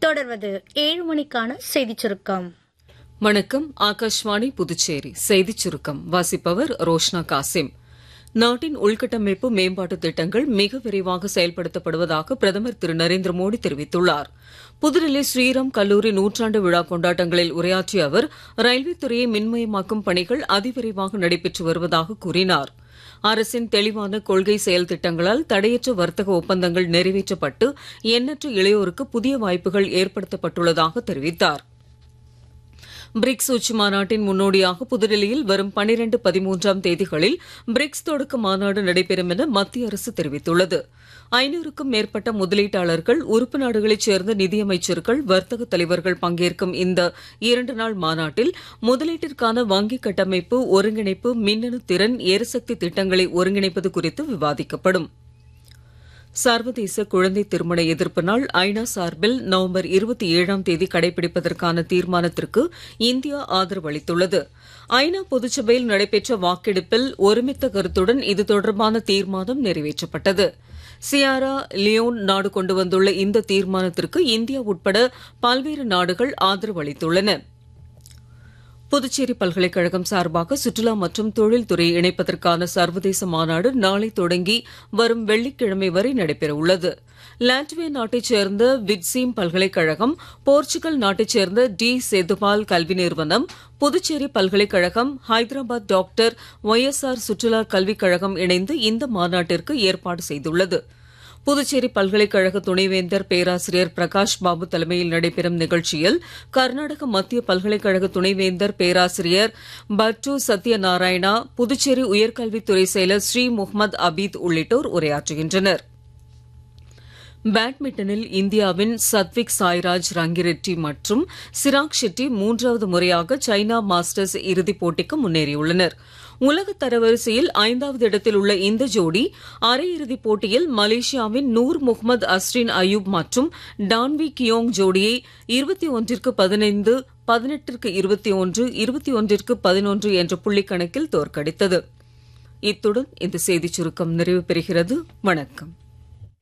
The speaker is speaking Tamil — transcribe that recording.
தொடர்வது ஏழு மணிக்கான செய்திச் சுருக்கம் வணக்கம் ஆகாஷ்வாணி புதுச்சேரி செய்திச் சுருக்கம் வாசிப்பவர் ரோஷ்னா காசிம் நாட்டின் உள்கட்டமைப்பு மேம்பாட்டு திட்டங்கள் மிக விரைவாக செயல்படுத்தப்படுவதாக பிரதமர் திரு நரேந்திர மோடி தெரிவித்துள்ளார் புதுடில்லி ஸ்ரீராம் கல்லூரி நூற்றாண்டு விழா கொண்டாட்டங்களில் உரையாற்றிய அவர் ரயில்வே துறையை மின்மயமாக்கும் பணிகள் அதிவிரைவாக நடைபெற்று வருவதாக கூறினார் அரசின் தெளிவான கொள்கை செயல் திட்டங்களால் தடையற்ற வர்த்தக ஒப்பந்தங்கள் நிறைவேற்றப்பட்டு எண்ணற்ற இளையோருக்கு புதிய வாய்ப்புகள் ஏற்படுத்தப்பட்டுள்ளதாக தெரிவித்தார் பிரிக்ஸ் உச்சி மாநாட்டின் முன்னோடியாக புதுடெல்லியில் வரும் பனிரெண்டு பதிமூன்றாம் தேதிகளில் பிரிக்ஸ் தொடக்க மாநாடு நடைபெறும் என மத்திய அரசு தெரிவித்துள்ளது ஐநூறுக்கும் மேற்பட்ட முதலீட்டாளர்கள் உறுப்பு நாடுகளைச் சேர்ந்த நிதியமைச்சர்கள் வர்த்தக தலைவர்கள் பங்கேற்கும் இந்த இரண்டு நாள் மாநாட்டில் முதலீட்டிற்கான வங்கி கட்டமைப்பு ஒருங்கிணைப்பு மின்னணு திறன் எரிசக்தி திட்டங்களை ஒருங்கிணைப்பது குறித்து விவாதிக்கப்படும் சர்வதேச குழந்தை திருமண எதிர்ப்பு நாள் ஐநா சார்பில் நவம்பர் இருபத்தி ஏழாம் தேதி கடைபிடிப்பதற்கான தீர்மானத்திற்கு இந்தியா ஆதரவு அளித்துள்ளது ஐநா பொதுச்சபையில் நடைபெற்ற வாக்கெடுப்பில் ஒருமித்த கருத்துடன் இது தொடர்பான தீர்மானம் நிறைவேற்றப்பட்டது சியாரா லியோன் நாடு கொண்டு வந்துள்ள இந்த தீர்மானத்திற்கு இந்தியா உட்பட பல்வேறு நாடுகள் ஆதரவு அளித்துள்ளன புதுச்சேரி பல்கலைக்கழகம் சார்பாக சுற்றுலா மற்றும் தொழில்துறை இணைப்பதற்கான சர்வதேச மாநாடு நாளை தொடங்கி வரும் வெள்ளிக்கிழமை வரை நடைபெற உள்ளது லாட்வியா நாட்டைச் சேர்ந்த விட்சீம் பல்கலைக்கழகம் போர்ச்சுகல் நாட்டைச் சேர்ந்த டி சேதுபால் கல்வி நிறுவனம் புதுச்சேரி பல்கலைக்கழகம் ஹைதராபாத் டாக்டர் ஒய்எஸ்ஆர் சுற்றுலா கல்விக் கழகம் இணைந்து இந்த மாநாட்டிற்கு ஏற்பாடு செய்துள்ளது புதுச்சேரி பல்கலைக்கழக துணைவேந்தர் பேராசிரியர் பிரகாஷ் பாபு தலைமையில் நடைபெறும் நிகழ்ச்சியில் கர்நாடக மத்திய பல்கலைக்கழக துணைவேந்தர் பேராசிரியர் பட்டு சத்யநாராயணா புதுச்சேரி உயர்கல்வித்துறை செயலர் ஸ்ரீ முகமது அபீத் உள்ளிட்டோர் உரையாற்றுகின்றனர் பேட்மிண்டனில் இந்தியாவின் சத்விக் சாய்ராஜ் ரங்கிரெட்டி மற்றும் சிராக் ஷெட்டி மூன்றாவது முறையாக சைனா மாஸ்டர்ஸ் இறுதிப் போட்டிக்கு முன்னேறியுள்ளனர் உலக தரவரிசையில் ஐந்தாவது இடத்தில் உள்ள இந்த ஜோடி அரையிறுதிப் போட்டியில் மலேசியாவின் நூர் முகமது அஸ்ரின் அயூப் மற்றும் டான்வி கியோங் ஜோடியை இருபத்தி ஒன்றிற்கு பதினைந்து பதினெட்டிற்கு இருபத்தி ஒன்று இருபத்தி ஒன்றிற்கு பதினொன்று என்ற புள்ளிக்கணக்கில் தோற்கடித்தது இத்துடன் இந்த செய்திச் சுருக்கம் நிறைவு பெறுகிறது வணக்கம்